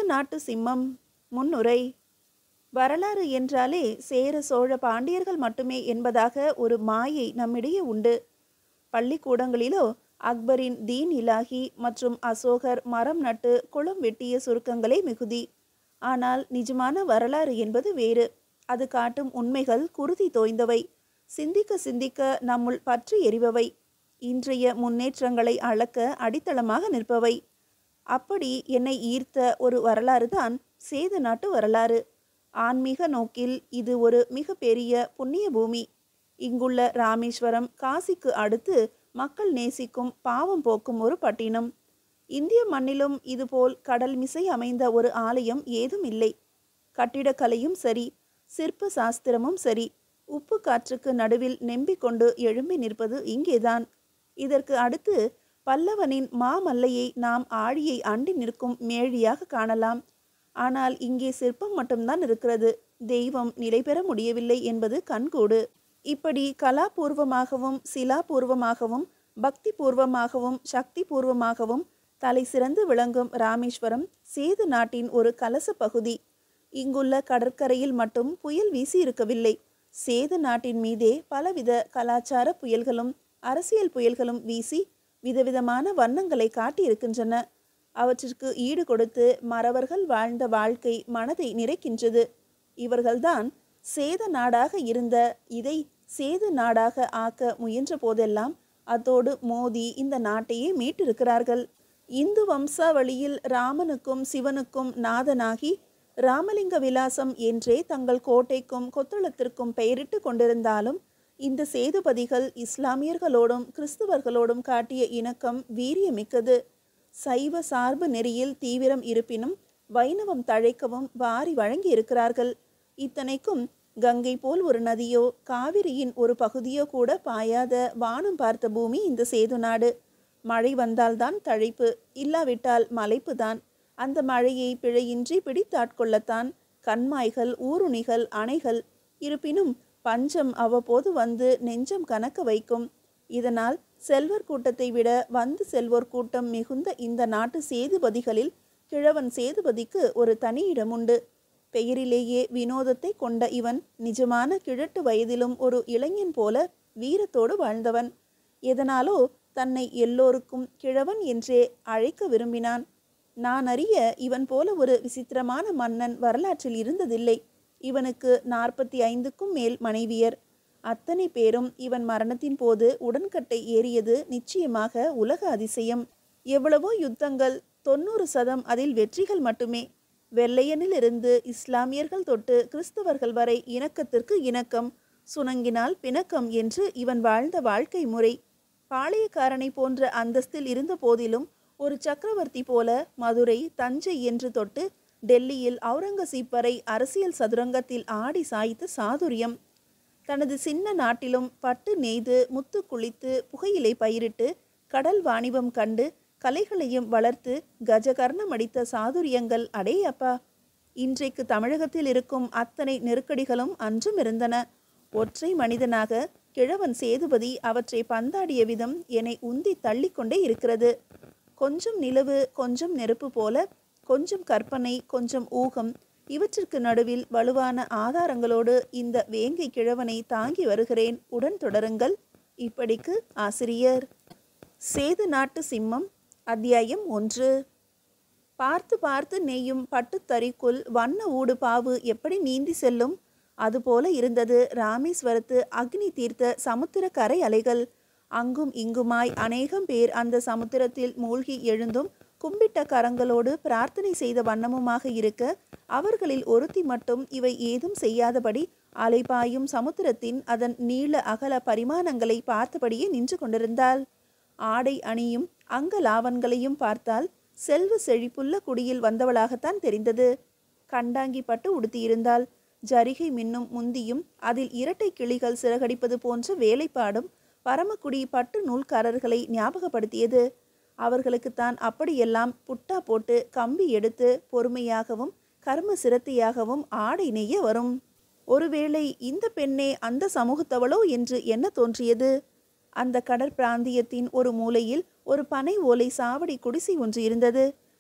நாட்டு சிம்மம் முன்னுரை வரலாறு என்றாலே சேர சோழ பாண்டியர்கள் மட்டுமே என்பதாக ஒரு மாயை நம்மிடையே உண்டு பள்ளிக்கூடங்களிலோ அக்பரின் தீன் இலாஹி மற்றும் அசோகர் மரம் நட்டு குளம் வெட்டிய சுருக்கங்களே மிகுதி ஆனால் நிஜமான வரலாறு என்பது வேறு அது காட்டும் உண்மைகள் குருதி தோய்ந்தவை சிந்திக்க சிந்திக்க நம்முள் பற்றி எரிபவை இன்றைய முன்னேற்றங்களை அளக்க அடித்தளமாக நிற்பவை அப்படி என்னை ஈர்த்த ஒரு வரலாறு தான் சேது நாட்டு வரலாறு ஆன்மீக நோக்கில் இது ஒரு மிக பெரிய புண்ணிய பூமி இங்குள்ள ராமேஸ்வரம் காசிக்கு அடுத்து மக்கள் நேசிக்கும் பாவம் போக்கும் ஒரு பட்டினம் இந்திய மண்ணிலும் இதுபோல் கடல் மிசை அமைந்த ஒரு ஆலயம் ஏதும் இல்லை கட்டிடக்கலையும் சரி சிற்ப சாஸ்திரமும் சரி உப்பு காற்றுக்கு நடுவில் நெம்பிக்கொண்டு எழும்பி நிற்பது இங்கேதான் இதற்கு அடுத்து பல்லவனின் மாமல்லையை நாம் ஆழியை அண்டி நிற்கும் மேழியாக காணலாம் ஆனால் இங்கே சிற்பம் மட்டும்தான் இருக்கிறது தெய்வம் நிலை பெற முடியவில்லை என்பது கண்கூடு இப்படி கலாபூர்வமாகவும் சிலாபூர்வமாகவும் பக்தி பூர்வமாகவும் சக்தி பூர்வமாகவும் தலை சிறந்து விளங்கும் ராமேஸ்வரம் சேது நாட்டின் ஒரு கலச பகுதி இங்குள்ள கடற்கரையில் மட்டும் புயல் வீசி இருக்கவில்லை சேது நாட்டின் மீதே பலவித கலாச்சார புயல்களும் அரசியல் புயல்களும் வீசி விதவிதமான வண்ணங்களை காட்டியிருக்கின்றன அவற்றிற்கு ஈடு கொடுத்து மறவர்கள் வாழ்ந்த வாழ்க்கை மனதை நிறைக்கின்றது இவர்கள்தான் சேத நாடாக இருந்த இதை சேது நாடாக ஆக்க முயன்ற போதெல்லாம் அதோடு மோதி இந்த நாட்டையே மீட்டிருக்கிறார்கள் இந்து வம்சாவளியில் ராமனுக்கும் சிவனுக்கும் நாதனாகி ராமலிங்க விலாசம் என்றே தங்கள் கோட்டைக்கும் கொத்தளத்திற்கும் பெயரிட்டு கொண்டிருந்தாலும் இந்த சேதுபதிகள் இஸ்லாமியர்களோடும் கிறிஸ்துவர்களோடும் காட்டிய இணக்கம் வீரியமிக்கது சைவ சார்பு நெறியில் தீவிரம் இருப்பினும் வைணவம் தழைக்கவும் வாரி வழங்கி இருக்கிறார்கள் இத்தனைக்கும் கங்கை போல் ஒரு நதியோ காவிரியின் ஒரு பகுதியோ கூட பாயாத வானம் பார்த்த பூமி இந்த சேது நாடு மழை வந்தால்தான் தழைப்பு இல்லாவிட்டால் மலைப்புதான் அந்த மழையை பிழையின்றி பிடித்தாட்கொள்ளத்தான் கண்மாய்கள் ஊருணிகள் அணைகள் இருப்பினும் பஞ்சம் அவ்வப்போது வந்து நெஞ்சம் கனக்க வைக்கும் இதனால் செல்வர் கூட்டத்தை விட வந்து செல்வோர் கூட்டம் மிகுந்த இந்த நாட்டு சேதுபதிகளில் கிழவன் சேதுபதிக்கு ஒரு தனி இடம் உண்டு பெயரிலேயே வினோதத்தை கொண்ட இவன் நிஜமான கிழட்டு வயதிலும் ஒரு இளைஞன் போல வீரத்தோடு வாழ்ந்தவன் எதனாலோ தன்னை எல்லோருக்கும் கிழவன் என்றே அழைக்க விரும்பினான் நான் அறிய இவன் போல ஒரு விசித்திரமான மன்னன் வரலாற்றில் இருந்ததில்லை இவனுக்கு நாற்பத்தி ஐந்துக்கும் மேல் மனைவியர் அத்தனை பேரும் இவன் மரணத்தின் போது உடன்கட்டை ஏறியது நிச்சயமாக உலக அதிசயம் எவ்வளவோ யுத்தங்கள் தொண்ணூறு சதம் அதில் வெற்றிகள் மட்டுமே வெள்ளையனிலிருந்து இஸ்லாமியர்கள் தொட்டு கிறிஸ்தவர்கள் வரை இணக்கத்திற்கு இணக்கம் சுணங்கினால் பிணக்கம் என்று இவன் வாழ்ந்த வாழ்க்கை முறை பாளையக்காரனை போன்ற அந்தஸ்தில் இருந்த போதிலும் ஒரு சக்கரவர்த்தி போல மதுரை தஞ்சை என்று தொட்டு டெல்லியில் அவுரங்கசீப் வரை அரசியல் சதுரங்கத்தில் ஆடி சாய்த்த சாதுரியம் தனது சின்ன நாட்டிலும் பட்டு நெய்து முத்து குளித்து புகையிலை பயிரிட்டு கடல் வாணிபம் கண்டு கலைகளையும் வளர்த்து கஜகர்ணம் அடித்த சாதுரியங்கள் அடே அப்பா இன்றைக்கு தமிழகத்தில் இருக்கும் அத்தனை நெருக்கடிகளும் அன்றும் இருந்தன ஒற்றை மனிதனாக கிழவன் சேதுபதி அவற்றை பந்தாடிய விதம் என்னை உந்தி தள்ளிக்கொண்டே இருக்கிறது கொஞ்சம் நிலவு கொஞ்சம் நெருப்பு போல கொஞ்சம் கற்பனை கொஞ்சம் ஊகம் இவற்றிற்கு நடுவில் வலுவான ஆதாரங்களோடு இந்த வேங்கை கிழவனை தாங்கி வருகிறேன் உடன் தொடருங்கள் இப்படிக்கு ஆசிரியர் சேது நாட்டு சிம்மம் அத்தியாயம் ஒன்று பார்த்து பார்த்து நெய்யும் பட்டுத்தறிக்குள் வண்ண ஊடு பாவு எப்படி நீந்தி செல்லும் அதுபோல இருந்தது ராமேஸ்வரத்து அக்னி தீர்த்த சமுத்திர கரை அலைகள் அங்கும் இங்குமாய் அநேகம் பேர் அந்த சமுத்திரத்தில் மூழ்கி எழுந்தும் கும்பிட்ட கரங்களோடு பிரார்த்தனை செய்த வண்ணமுமாக இருக்க அவர்களில் ஒருத்தி மட்டும் இவை ஏதும் செய்யாதபடி அலைபாயும் சமுத்திரத்தின் அதன் நீள அகல பரிமாணங்களை பார்த்தபடியே நின்று கொண்டிருந்தாள் ஆடை அணியும் அங்க லாவன்களையும் பார்த்தால் செல்வ செழிப்புள்ள குடியில் வந்தவளாகத்தான் தெரிந்தது கண்டாங்கி பட்டு உடுத்தியிருந்தாள் ஜரிகை மின்னும் முந்தியும் அதில் இரட்டை கிளிகள் சிறகடிப்பது போன்ற வேலைப்பாடும் பரமக்குடி பட்டு நூல்காரர்களை ஞாபகப்படுத்தியது அவர்களுக்குத்தான் அப்படியெல்லாம் புட்டா போட்டு கம்பி எடுத்து பொறுமையாகவும் கர்ம சிரத்தையாகவும் ஆடை நெய்ய வரும் ஒருவேளை இந்த பெண்ணே அந்த சமூகத்தவளோ என்று என்ன தோன்றியது அந்த கடற்பிராந்தியத்தின் ஒரு மூலையில் ஒரு பனை ஓலை சாவடி குடிசை ஒன்று இருந்தது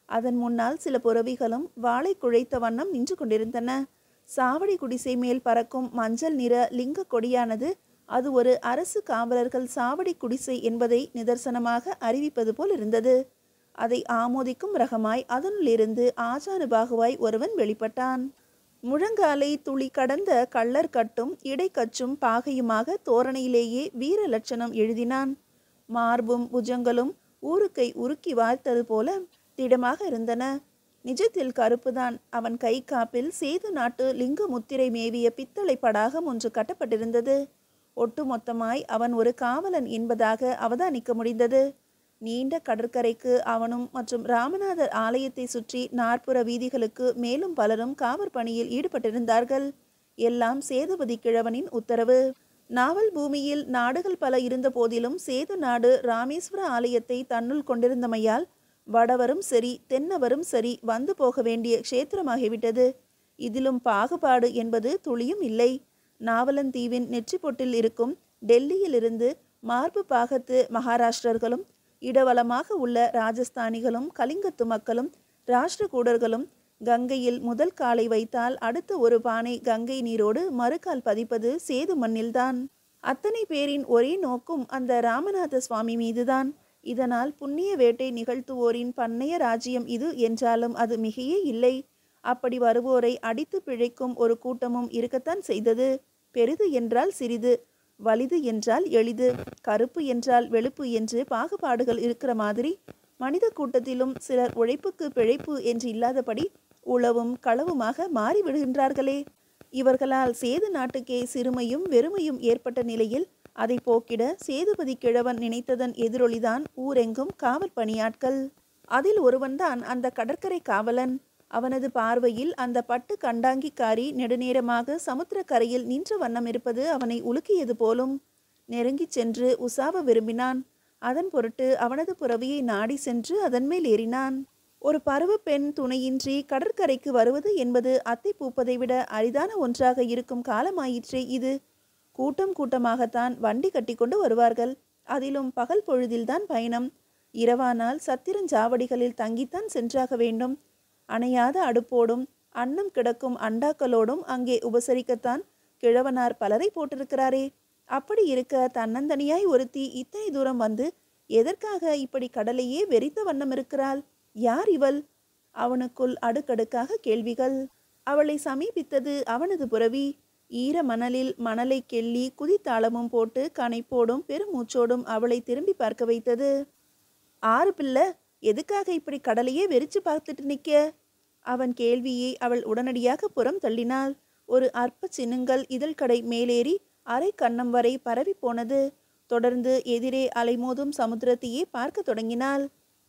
அதன் முன்னால் சில புறவிகளும் வாளை குழைத்த வண்ணம் நின்று கொண்டிருந்தன சாவடி குடிசை மேல் பறக்கும் மஞ்சள் நிற லிங்க கொடியானது அது ஒரு அரசு காவலர்கள் சாவடி குடிசை என்பதை நிதர்சனமாக அறிவிப்பது போல் இருந்தது அதை ஆமோதிக்கும் ரகமாய் அதனுள்ளிருந்து ஆசானுபாகுவாய் ஒருவன் வெளிப்பட்டான் முழங்காலை துளி கடந்த கள்ளர் கட்டும் இடைக்கச்சும் பாகையுமாக தோரணையிலேயே வீர லட்சணம் எழுதினான் மார்பும் புஜங்களும் ஊருக்கை உருக்கி வார்த்தது போல திடமாக இருந்தன நிஜத்தில் கருப்புதான் அவன் கை காப்பில் சேது நாட்டு லிங்க முத்திரை மேவிய பித்தளை படாகம் ஒன்று கட்டப்பட்டிருந்தது ஒட்டுமொத்தமாய் அவன் ஒரு காவலன் என்பதாக அவதானிக்க முடிந்தது நீண்ட கடற்கரைக்கு அவனும் மற்றும் ராமநாதர் ஆலயத்தை சுற்றி நாற்புற வீதிகளுக்கு மேலும் பலரும் காவற் பணியில் ஈடுபட்டிருந்தார்கள் எல்லாம் சேதுபதி கிழவனின் உத்தரவு நாவல் பூமியில் நாடுகள் பல இருந்த போதிலும் சேது நாடு ராமேஸ்வர ஆலயத்தை தன்னுள் கொண்டிருந்தமையால் வடவரும் சரி தென்னவரும் சரி வந்து போக வேண்டிய க்ஷேத்திரமாகிவிட்டது இதிலும் பாகுபாடு என்பது துளியும் இல்லை நாவலந்தீவின் நெற்றிப்பொட்டில் இருக்கும் டெல்லியிலிருந்து மார்பு பாகத்து மகாராஷ்டிரர்களும் இடவலமாக உள்ள ராஜஸ்தானிகளும் கலிங்கத்து மக்களும் ராஷ்டிரகூடர்களும் கங்கையில் முதல் காலை வைத்தால் அடுத்த ஒரு பானை கங்கை நீரோடு மறுகால் பதிப்பது சேது மண்ணில்தான் அத்தனை பேரின் ஒரே நோக்கும் அந்த ராமநாத சுவாமி மீதுதான் இதனால் புண்ணிய வேட்டை நிகழ்த்துவோரின் பண்ணைய ராஜ்யம் இது என்றாலும் அது மிகையே இல்லை அப்படி வருவோரை அடித்து பிழைக்கும் ஒரு கூட்டமும் இருக்கத்தான் செய்தது பெரிது என்றால் சிறிது வலிது என்றால் எளிது கருப்பு என்றால் வெளுப்பு என்று பாகுபாடுகள் இருக்கிற மாதிரி மனித கூட்டத்திலும் சிலர் உழைப்புக்கு பிழைப்பு என்று இல்லாதபடி உளவும் களவுமாக மாறிவிடுகின்றார்களே இவர்களால் சேது நாட்டுக்கே சிறுமையும் வெறுமையும் ஏற்பட்ட நிலையில் அதை போக்கிட சேதுபதி கிழவன் நினைத்ததன் எதிரொலிதான் ஊரெங்கும் காவல் பணியாட்கள் அதில் ஒருவன்தான் அந்த கடற்கரை காவலன் அவனது பார்வையில் அந்த பட்டு கண்டாங்கிக்காரி நெடுநேரமாக சமுத்திரக்கரையில் நின்ற வண்ணம் இருப்பது அவனை உலுக்கியது போலும் நெருங்கிச் சென்று உசாவ விரும்பினான் அதன் பொருட்டு அவனது புறவியை நாடி சென்று அதன் மேல் ஏறினான் ஒரு பருவ பெண் துணையின்றி கடற்கரைக்கு வருவது என்பது அத்தை பூப்பதை விட அரிதான ஒன்றாக இருக்கும் காலமாயிற்றே இது கூட்டம் கூட்டமாகத்தான் வண்டி கட்டிக்கொண்டு வருவார்கள் அதிலும் பகல் பொழுதில்தான் பயணம் இரவானால் சத்திரஞ்சாவடிகளில் தங்கித்தான் சென்றாக வேண்டும் அணையாத அடுப்போடும் அன்னம் கிடக்கும் அண்டாக்களோடும் அங்கே உபசரிக்கத்தான் கிழவனார் பலரை போட்டிருக்கிறாரே அப்படி இருக்க தன்னந்தனியாய் ஒருத்தி இத்தனை தூரம் வந்து எதற்காக இப்படி கடலையே வெறித்த வண்ணம் இருக்கிறாள் யார் இவள் அவனுக்குள் அடுக்கடுக்காக கேள்விகள் அவளை சமீபித்தது அவனது புறவி ஈர மணலில் மணலை கெள்ளி குதித்தாளமும் போட்டு கனைப்போடும் பெருமூச்சோடும் அவளை திரும்பி பார்க்க வைத்தது ஆறு பிள்ளை எதுக்காக இப்படி கடலையே வெறிச்சு பார்த்துட்டு நிக்க அவன் கேள்வியை அவள் உடனடியாக புறம் தள்ளினாள் ஒரு அற்ப சின்னுங்கள் இதழ்கடை மேலேறி அரை கன்னம் வரை பரவி போனது தொடர்ந்து எதிரே அலைமோதும் சமுத்திரத்தையே பார்க்க தொடங்கினாள்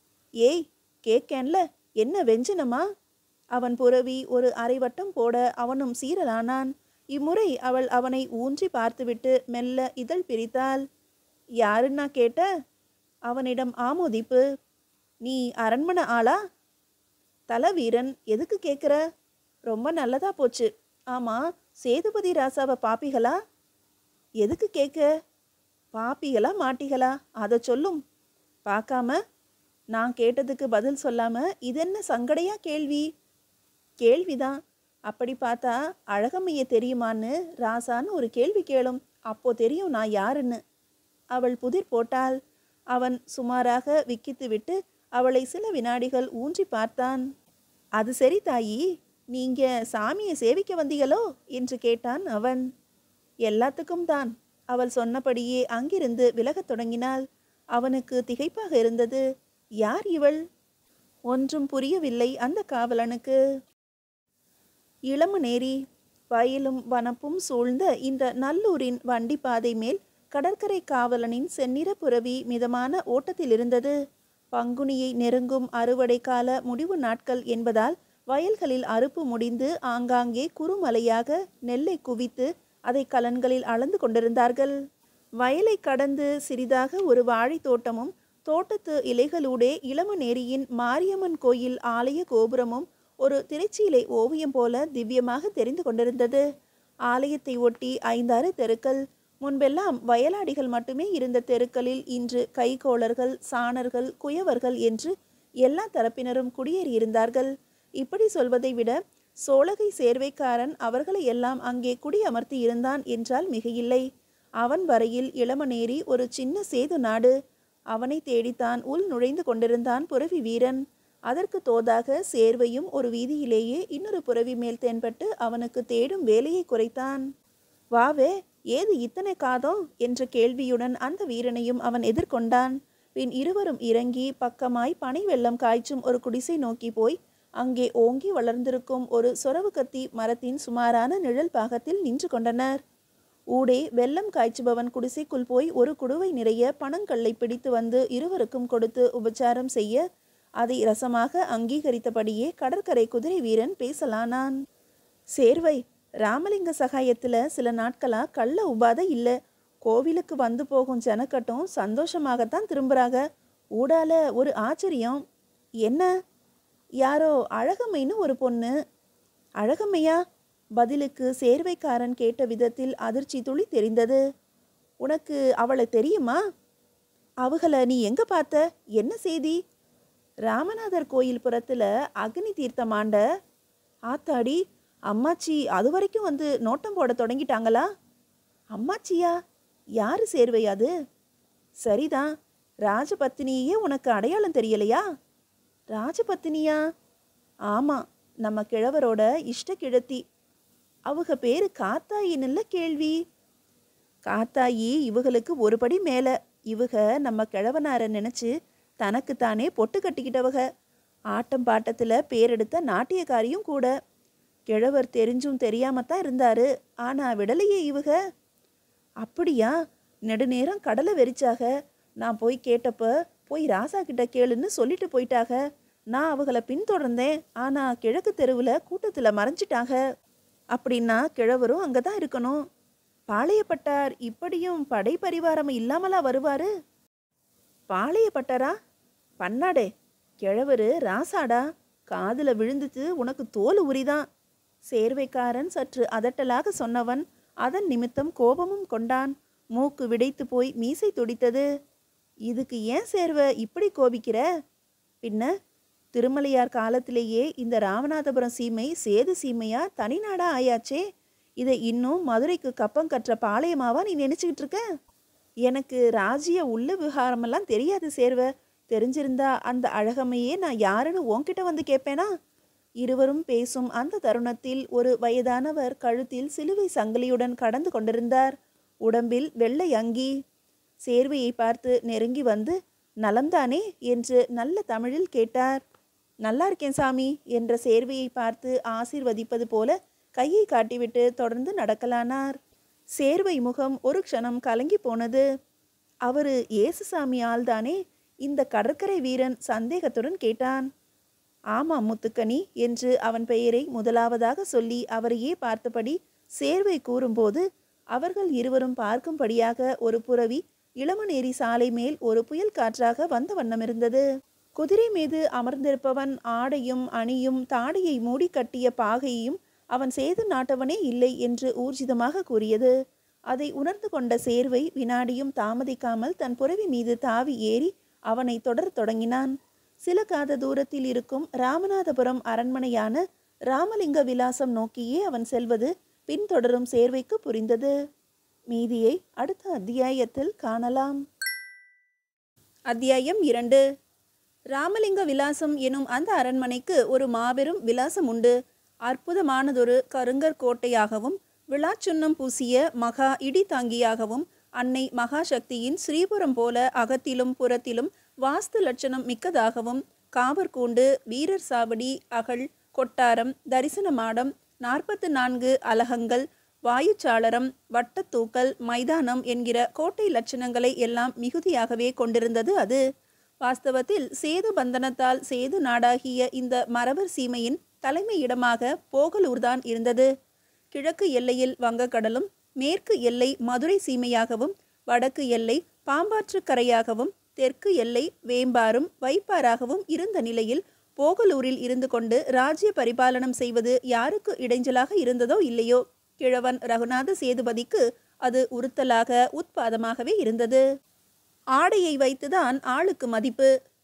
ஏய் கேக்கேன்ல என்ன வெஞ்சனமா அவன் புறவி ஒரு அரைவட்டம் போட அவனும் சீரலானான் இம்முறை அவள் அவனை ஊன்றி பார்த்துவிட்டு மெல்ல இதழ் பிரித்தாள் யாருன்னா கேட்ட அவனிடம் ஆமோதிப்பு நீ அரண்மனை ஆளா தலவீரன் எதுக்கு கேட்குற ரொம்ப நல்லதா போச்சு ஆமா சேதுபதி ராசாவை பாப்பிகளா எதுக்கு கேட்க பாப்பிகளா மாட்டிகளா அதை சொல்லும் பார்க்காம நான் கேட்டதுக்கு பதில் சொல்லாம இதென்ன சங்கடையா கேள்வி கேள்விதான் அப்படி பார்த்தா அழகம்மைய தெரியுமான்னு ராசான்னு ஒரு கேள்வி கேளும் அப்போ தெரியும் நான் யாருன்னு அவள் புதிர் போட்டாள் அவன் சுமாராக விக்கித்து விட்டு அவளை சில வினாடிகள் ஊன்றி பார்த்தான் அது சரி தாயி நீங்க சாமியை சேவிக்க வந்தீங்களோ என்று கேட்டான் அவன் எல்லாத்துக்கும் தான் அவள் சொன்னபடியே அங்கிருந்து விலகத் தொடங்கினாள் அவனுக்கு திகைப்பாக இருந்தது யார் இவள் ஒன்றும் புரியவில்லை அந்த காவலனுக்கு இளமநேரி வயலும் வனப்பும் சூழ்ந்த இந்த நல்லூரின் வண்டி பாதை மேல் கடற்கரை காவலனின் செந்நிற புறவி மிதமான ஓட்டத்தில் இருந்தது பங்குனியை நெருங்கும் அறுவடை கால முடிவு நாட்கள் என்பதால் வயல்களில் அறுப்பு முடிந்து ஆங்காங்கே குறுமலையாக நெல்லை குவித்து அதை கலன்களில் அளந்து கொண்டிருந்தார்கள் வயலை கடந்து சிறிதாக ஒரு வாழைத் தோட்டமும் தோட்டத்து இலைகளூடே இளமநேரியின் மாரியம்மன் கோயில் ஆலய கோபுரமும் ஒரு திரைச்சீலை ஓவியம் போல திவ்யமாக தெரிந்து கொண்டிருந்தது ஆலயத்தை ஒட்டி ஐந்தாறு தெருக்கள் முன்பெல்லாம் வயலாடிகள் மட்டுமே இருந்த தெருக்களில் இன்று கைகோளர்கள் சாணர்கள் குயவர்கள் என்று எல்லா தரப்பினரும் குடியேறியிருந்தார்கள் இப்படி சொல்வதை விட சோழகை சேர்வைக்காரன் அவர்களை எல்லாம் அங்கே குடியமர்த்தி இருந்தான் என்றால் மிகையில்லை அவன் வரையில் இளமநேரி ஒரு சின்ன சேது நாடு அவனை தேடித்தான் உள் நுழைந்து கொண்டிருந்தான் புரவி வீரன் அதற்கு தோதாக சேர்வையும் ஒரு வீதியிலேயே இன்னொரு புரவி மேல் தென்பட்டு அவனுக்கு தேடும் வேலையை குறைத்தான் வாவே ஏது இத்தனை காதம் என்ற கேள்வியுடன் அந்த வீரனையும் அவன் எதிர்கொண்டான் பின் இருவரும் இறங்கி பக்கமாய் பனை வெள்ளம் காய்ச்சும் ஒரு குடிசை நோக்கி போய் அங்கே ஓங்கி வளர்ந்திருக்கும் ஒரு சொரவு கத்தி மரத்தின் சுமாரான நிழல் பாகத்தில் நின்று கொண்டனர் ஊடே வெள்ளம் காய்ச்சுபவன் குடிசைக்குள் போய் ஒரு குடுவை நிறைய பணங்கல்லை பிடித்து வந்து இருவருக்கும் கொடுத்து உபச்சாரம் செய்ய அதை ரசமாக அங்கீகரித்தபடியே கடற்கரை குதிரை வீரன் பேசலானான் சேர்வை ராமலிங்க சகாயத்துல சில நாட்களா கள்ள உபாதை இல்ல கோவிலுக்கு வந்து போகும் ஜனக்கட்டும் சந்தோஷமாகத்தான் திரும்புறாங்க ஊடால ஒரு ஆச்சரியம் என்ன யாரோ அழகம்மைன்னு ஒரு பொண்ணு அழகம்மையா பதிலுக்கு சேர்வைக்காரன் கேட்ட விதத்தில் அதிர்ச்சி துளி தெரிந்தது உனக்கு அவளை தெரியுமா அவகளை நீ எங்க பார்த்த என்ன செய்தி ராமநாதர் கோயில் புறத்துல அக்னி தீர்த்தமாண்ட ஆத்தாடி அம்மாச்சி அது வரைக்கும் வந்து நோட்டம் போட தொடங்கிட்டாங்களா அம்மாச்சியா யாரு சேர்வை அது சரிதான் ராஜபத்தினியே உனக்கு அடையாளம் தெரியலையா ராஜபத்தினியா ஆமா நம்ம கிழவரோட இஷ்ட கிழத்தி அவங்க பேரு காத்தாயின்னுல கேள்வி காத்தாயி இவங்களுக்கு ஒரு படி மேல இவக நம்ம கிழவனார நினைச்சு தனக்கு தானே பொட்டு கட்டிக்கிட்டவக ஆட்டம் பாட்டத்துல பேரெடுத்த நாட்டியக்காரியும் கூட கிழவர் தெரிஞ்சும் தெரியாம தான் இருந்தாரு ஆனா விடலையே இவக அப்படியா நெடுநேரம் கடலை வெறிச்சாக நான் போய் கேட்டப்ப போய் ராசா கிட்ட கேளுன்னு சொல்லிட்டு போயிட்டாக நான் அவங்கள பின்தொடர்ந்தேன் ஆனா கிழக்கு தெருவுல கூட்டத்துல மறைஞ்சிட்டாக அப்படின்னா கிழவரும் அங்கதான் இருக்கணும் பாளையப்பட்டார் இப்படியும் படை பரிவாரம் இல்லாமலா வருவாரு பாளையப்பட்டாரா பண்ணாடே கிழவரு ராசாடா காதுல விழுந்துட்டு உனக்கு தோல் உரிதான் சேர்வைக்காரன் சற்று அதட்டலாக சொன்னவன் அதன் நிமித்தம் கோபமும் கொண்டான் மூக்கு விடைத்து போய் மீசை துடித்தது இதுக்கு ஏன் சேர்வ இப்படி கோபிக்கிற பின்ன திருமலையார் காலத்திலேயே இந்த ராமநாதபுரம் சீமை சேது சீமையா தனிநாடா ஆயாச்சே இதை இன்னும் மதுரைக்கு கப்பம் கற்ற பாளையமாவா நீ நினைச்சுக்கிட்டு இருக்க எனக்கு ராஜ்ய உள்ள விவகாரமெல்லாம் தெரியாது சேர்வ தெரிஞ்சிருந்தா அந்த அழகம்மையே நான் யாருன்னு உன்கிட்ட வந்து கேட்பேனா இருவரும் பேசும் அந்த தருணத்தில் ஒரு வயதானவர் கழுத்தில் சிலுவை சங்கிலியுடன் கடந்து கொண்டிருந்தார் உடம்பில் வெள்ளை அங்கி சேர்வையை பார்த்து நெருங்கி வந்து நலம்தானே என்று நல்ல தமிழில் கேட்டார் நல்லா இருக்கேன் சாமி என்ற சேர்வையை பார்த்து ஆசீர்வதிப்பது போல கையை காட்டிவிட்டு தொடர்ந்து நடக்கலானார் சேர்வை முகம் ஒரு க்ஷணம் கலங்கி போனது அவரு ஏசுசாமி ஆள்தானே இந்த கடற்கரை வீரன் சந்தேகத்துடன் கேட்டான் ஆமாம் முத்துக்கனி என்று அவன் பெயரை முதலாவதாக சொல்லி அவரையே பார்த்தபடி சேர்வை கூறும்போது அவர்கள் இருவரும் பார்க்கும்படியாக ஒரு புறவி இளமநேரி சாலை மேல் ஒரு புயல் காற்றாக வந்த வண்ணம் இருந்தது குதிரை மீது அமர்ந்திருப்பவன் ஆடையும் அணியும் தாடியை மூடி கட்டிய பாகையும் அவன் சேது நாட்டவனே இல்லை என்று ஊர்ஜிதமாக கூறியது அதை உணர்ந்து கொண்ட சேர்வை வினாடியும் தாமதிக்காமல் தன் புறவி மீது தாவி ஏறி அவனை தொடரத் தொடங்கினான் சில காத தூரத்தில் இருக்கும் ராமநாதபுரம் அரண்மனையான ராமலிங்க விலாசம் நோக்கியே அவன் செல்வது பின்தொடரும் சேர்வைக்கு புரிந்தது மீதியை அடுத்த அத்தியாயத்தில் காணலாம் அத்தியாயம் இரண்டு ராமலிங்க விலாசம் எனும் அந்த அரண்மனைக்கு ஒரு மாபெரும் விலாசம் உண்டு அற்புதமானதொரு கருங்கற் கோட்டையாகவும் விழாச்சுன்னம் பூசிய மகா இடி தாங்கியாகவும் அன்னை மகாசக்தியின் ஸ்ரீபுரம் போல அகத்திலும் புறத்திலும் வாஸ்து லட்சணம் மிக்கதாகவும் காவற்கூண்டு வீரர் சாவடி அகழ் கொட்டாரம் தரிசன மாடம் நாற்பத்து நான்கு அலகங்கள் வாயுச்சாளரம் வட்டத்தூக்கல் மைதானம் என்கிற கோட்டை லட்சணங்களை எல்லாம் மிகுதியாகவே கொண்டிருந்தது அது வாஸ்தவத்தில் சேது பந்தனத்தால் சேது நாடாகிய இந்த மரபர் சீமையின் தலைமையிடமாக போகலூர்தான் இருந்தது கிழக்கு எல்லையில் வங்கக்கடலும் மேற்கு எல்லை மதுரை சீமையாகவும் வடக்கு எல்லை பாம்பாற்றுக் கரையாகவும் தெற்கு எல்லை வேம்பாரும் வைப்பாராகவும் இருந்த நிலையில் போகலூரில் இருந்து கொண்டு ராஜ்ய பரிபாலனம் செய்வது யாருக்கு இடைஞ்சலாக இருந்ததோ இல்லையோ கிழவன் ரகுநாத சேதுபதிக்கு அது உறுத்தலாக உத்பாதமாகவே இருந்தது ஆடையை வைத்துதான் ஆளுக்கு மதிப்பு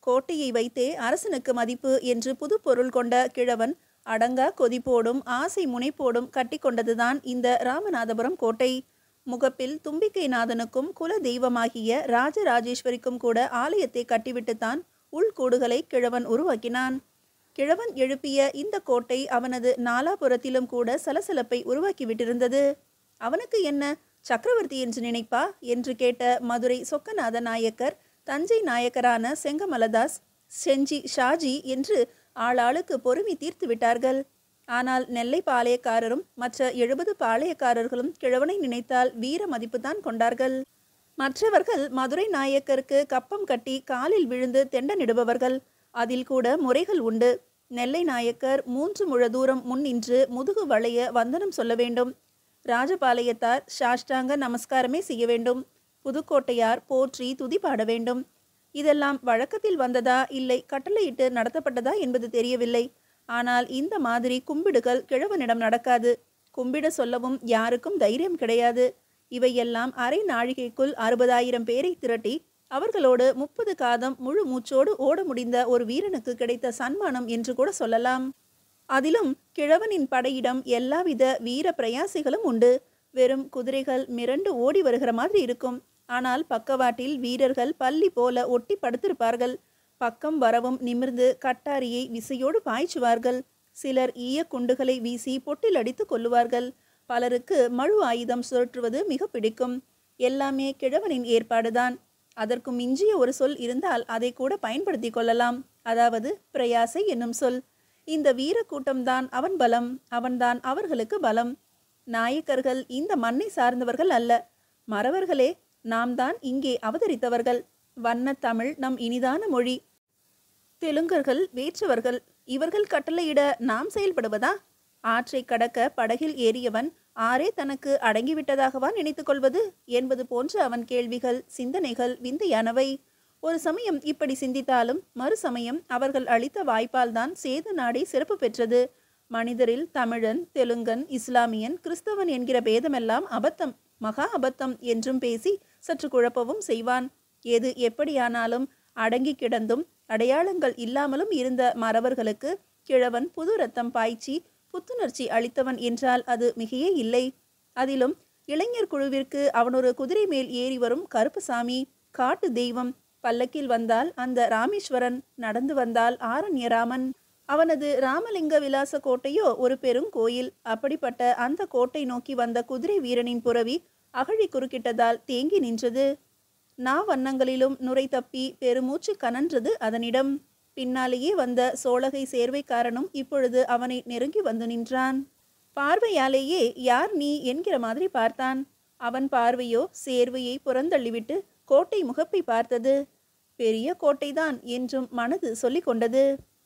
கோட்டையை வைத்தே அரசனுக்கு மதிப்பு என்று புது பொருள் கொண்ட கிழவன் அடங்கா கொதிப்போடும் ஆசை முனைப்போடும் கட்டிக்கொண்டதுதான் இந்த ராமநாதபுரம் கோட்டை முகப்பில் தும்பிக்கைநாதனுக்கும் குல தெய்வமாகிய ராஜராஜேஸ்வரிக்கும் கூட ஆலயத்தை கட்டிவிட்டுத்தான் உள்கூடுகளை கிழவன் உருவாக்கினான் கிழவன் எழுப்பிய இந்த கோட்டை அவனது நாலாபுரத்திலும் கூட சலசலப்பை உருவாக்கிவிட்டிருந்தது அவனுக்கு என்ன சக்கரவர்த்தி என்று நினைப்பா என்று கேட்ட மதுரை சொக்கநாத நாயக்கர் தஞ்சை நாயக்கரான செங்கமலதாஸ் செஞ்சி ஷாஜி என்று ஆளாளுக்கு பொறுமை தீர்த்து விட்டார்கள் ஆனால் நெல்லை பாளையக்காரரும் மற்ற எழுபது பாளையக்காரர்களும் கிழவனை நினைத்தால் வீர மதிப்புதான் கொண்டார்கள் மற்றவர்கள் மதுரை நாயக்கருக்கு கப்பம் கட்டி காலில் விழுந்து தெண்டனிடுபவர்கள் அதில் கூட முறைகள் உண்டு நெல்லை நாயக்கர் மூன்று முழ தூரம் முன் நின்று முதுகு வளைய வந்தனம் சொல்ல வேண்டும் ராஜபாளையத்தார் சாஷ்டாங்க நமஸ்காரமே செய்ய வேண்டும் புதுக்கோட்டையார் போற்றி துதி பாட வேண்டும் இதெல்லாம் வழக்கத்தில் வந்ததா இல்லை கட்டளையிட்டு நடத்தப்பட்டதா என்பது தெரியவில்லை ஆனால் இந்த மாதிரி கும்பிடுகள் கிழவனிடம் நடக்காது கும்பிட சொல்லவும் யாருக்கும் தைரியம் கிடையாது இவையெல்லாம் அரை நாழிகைக்குள் அறுபதாயிரம் பேரை திரட்டி அவர்களோடு முப்பது காதம் முழு மூச்சோடு ஓட முடிந்த ஒரு வீரனுக்கு கிடைத்த சன்மானம் என்று கூட சொல்லலாம் அதிலும் கிழவனின் படையிடம் எல்லாவித வீர பிரயாசிகளும் உண்டு வெறும் குதிரைகள் மிரண்டு ஓடி வருகிற மாதிரி இருக்கும் ஆனால் பக்கவாட்டில் வீரர்கள் பள்ளி போல ஒட்டி படுத்திருப்பார்கள் பக்கம் வரவும் நிமிர்ந்து கட்டாரியை விசையோடு பாய்ச்சுவார்கள் சிலர் ஈய குண்டுகளை வீசி பொட்டில் அடித்து கொல்லுவார்கள் பலருக்கு மழு ஆயுதம் சுழற்றுவது மிக பிடிக்கும் எல்லாமே கிழவனின் ஏற்பாடுதான் அதற்கு மிஞ்சிய ஒரு சொல் இருந்தால் அதை கூட பயன்படுத்தி கொள்ளலாம் அதாவது பிரயாசை என்னும் சொல் இந்த வீர கூட்டம்தான் அவன் பலம் அவன்தான் அவர்களுக்கு பலம் நாயக்கர்கள் இந்த மண்ணை சார்ந்தவர்கள் அல்ல மறவர்களே நாம் தான் இங்கே அவதரித்தவர்கள் வண்ணத் தமிழ் நம் இனிதான மொழி தெலுங்கர்கள் வேற்றவர்கள் இவர்கள் கட்டளையிட நாம் செயல்படுவதா ஆற்றை கடக்க படகில் ஏறியவன் ஆரே தனக்கு அடங்கிவிட்டதாகவா நினைத்துக் கொள்வது என்பது போன்ற அவன் கேள்விகள் சிந்தனைகள் விந்தையானவை ஒரு சமயம் இப்படி சிந்தித்தாலும் மறு சமயம் அவர்கள் அளித்த வாய்ப்பால்தான் சேது நாடே சிறப்பு பெற்றது மனிதரில் தமிழன் தெலுங்கன் இஸ்லாமியன் கிறிஸ்தவன் என்கிற பேதமெல்லாம் அபத்தம் மகா அபத்தம் என்றும் பேசி சற்று குழப்பவும் செய்வான் எது எப்படியானாலும் அடங்கி கிடந்தும் அடையாளங்கள் இல்லாமலும் இருந்த மறவர்களுக்கு கிழவன் புது ரத்தம் பாய்ச்சி புத்துணர்ச்சி அளித்தவன் என்றால் அது மிகையே இல்லை அதிலும் இளைஞர் குழுவிற்கு அவனொரு குதிரை மேல் ஏறி வரும் கருப்புசாமி காட்டு தெய்வம் பல்லக்கில் வந்தால் அந்த ராமேஸ்வரன் நடந்து வந்தால் ஆரண்யராமன் அவனது ராமலிங்க விலாச கோட்டையோ ஒரு பெருங்கோயில் அப்படிப்பட்ட அந்த கோட்டை நோக்கி வந்த குதிரை வீரனின் புறவி அகழி குறுக்கிட்டதால் தேங்கி நின்றது நா வண்ணங்களிலும் நுரை தப்பி பெருமூச்சு கனன்றது அதனிடம் பின்னாலேயே வந்த சோழகை சேர்வைக்காரனும் இப்பொழுது அவனை நெருங்கி வந்து நின்றான் பார்வையாலேயே யார் நீ என்கிற மாதிரி பார்த்தான் அவன் பார்வையோ சேர்வையை புறந்தள்ளிவிட்டு கோட்டை முகப்பை பார்த்தது பெரிய கோட்டைதான் என்றும் மனது சொல்லிக் கொண்டது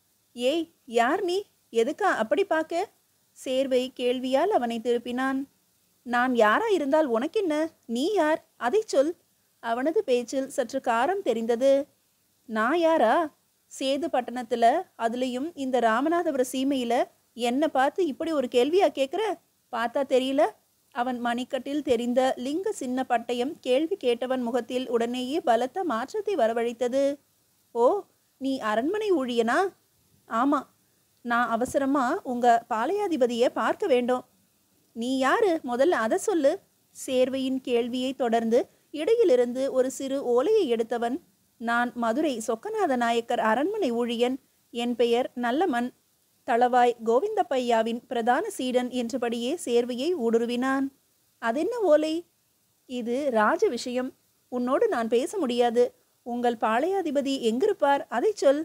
ஏய் யார் நீ எதுக்கா அப்படி பார்க்க சேர்வை கேள்வியால் அவனை திருப்பினான் நான் யாரா இருந்தால் உனக்கென்ன நீ யார் அதைச் சொல் அவனது பேச்சில் சற்று காரம் தெரிந்தது நான் யாரா சேது பட்டணத்துல அதுலயும் இந்த ராமநாதபுர சீமையில என்ன பார்த்து இப்படி ஒரு கேள்வியா கேட்குற பார்த்தா தெரியல அவன் மணிக்கட்டில் தெரிந்த லிங்க சின்ன பட்டயம் கேள்வி கேட்டவன் முகத்தில் உடனேயே பலத்த மாற்றத்தை வரவழைத்தது ஓ நீ அரண்மனை ஊழியனா ஆமா நான் அவசரமா உங்க பாளையாதிபதியை பார்க்க வேண்டும் நீ யாரு முதல்ல அதை சொல்லு சேர்வையின் கேள்வியை தொடர்ந்து இடையிலிருந்து ஒரு சிறு ஓலையை எடுத்தவன் நான் மதுரை சொக்கநாத நாயக்கர் அரண்மனை ஊழியன் என் பெயர் நல்லமன் தளவாய் கோவிந்தப்பையாவின் பிரதான சீடன் என்றபடியே சேர்வையை ஊடுருவினான் அதென்ன ஓலை இது ராஜ விஷயம் உன்னோடு நான் பேச முடியாது உங்கள் பாளையாதிபதி எங்கிருப்பார் அதைச் சொல்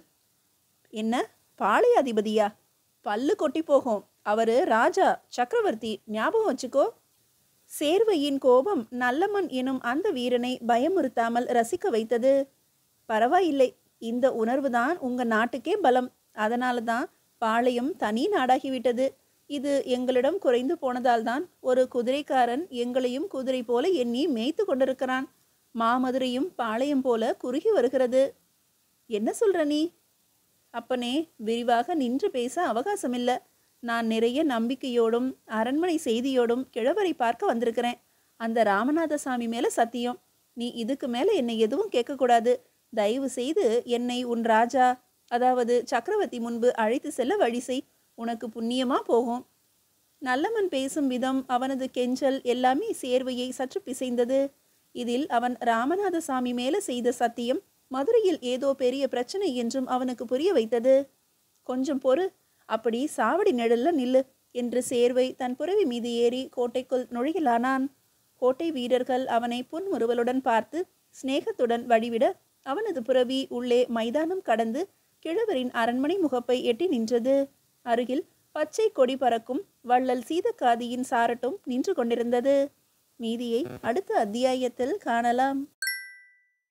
என்ன பாளையாதிபதியா பல்லு கொட்டி போகும் அவரு ராஜா சக்கரவர்த்தி ஞாபகம் வச்சுக்கோ சேர்வையின் கோபம் நல்லமன் எனும் அந்த வீரனை பயமுறுத்தாமல் ரசிக்க வைத்தது பரவாயில்லை இந்த உணர்வுதான் உங்க நாட்டுக்கே பலம் அதனால தான் பாளையம் தனி நாடாகிவிட்டது இது எங்களிடம் குறைந்து போனதால்தான் ஒரு குதிரைக்காரன் எங்களையும் குதிரை போல எண்ணி மேய்த்து கொண்டிருக்கிறான் மாமதுரையும் பாளையம் போல குறுகி வருகிறது என்ன சொல்ற நீ அப்பனே விரிவாக நின்று பேச அவகாசமில்ல நான் நிறைய நம்பிக்கையோடும் அரண்மனை செய்தியோடும் கிழவரை பார்க்க வந்திருக்கிறேன் அந்த ராமநாதசாமி மேல சத்தியம் நீ இதுக்கு மேல என்னை எதுவும் கேட்கக்கூடாது தயவு செய்து என்னை உன் ராஜா அதாவது சக்கரவர்த்தி முன்பு அழைத்து செல்ல வழி செய் உனக்கு புண்ணியமா போகும் நல்லவன் பேசும் விதம் அவனது கெஞ்சல் எல்லாமே சேர்வையை சற்று பிசைந்தது இதில் அவன் ராமநாதசாமி மேல செய்த சத்தியம் மதுரையில் ஏதோ பெரிய பிரச்சனை என்றும் அவனுக்கு புரிய வைத்தது கொஞ்சம் பொறு அப்படி சாவடி நிழல்ல நில்லு என்று சேர்வை தன் புறவி மீது ஏறி கோட்டைக்குள் நுழையலானான் கோட்டை வீரர்கள் அவனை புன்முறுவலுடன் பார்த்து சிநேகத்துடன் வழிவிட அவனது புறவி உள்ளே மைதானம் கடந்து கிழவரின் அரண்மனை முகப்பை எட்டி நின்றது அருகில் பச்சை கொடி பறக்கும் வள்ளல் சீதக்காதியின் சாரட்டும் நின்று கொண்டிருந்தது மீதியை அடுத்த அத்தியாயத்தில் காணலாம்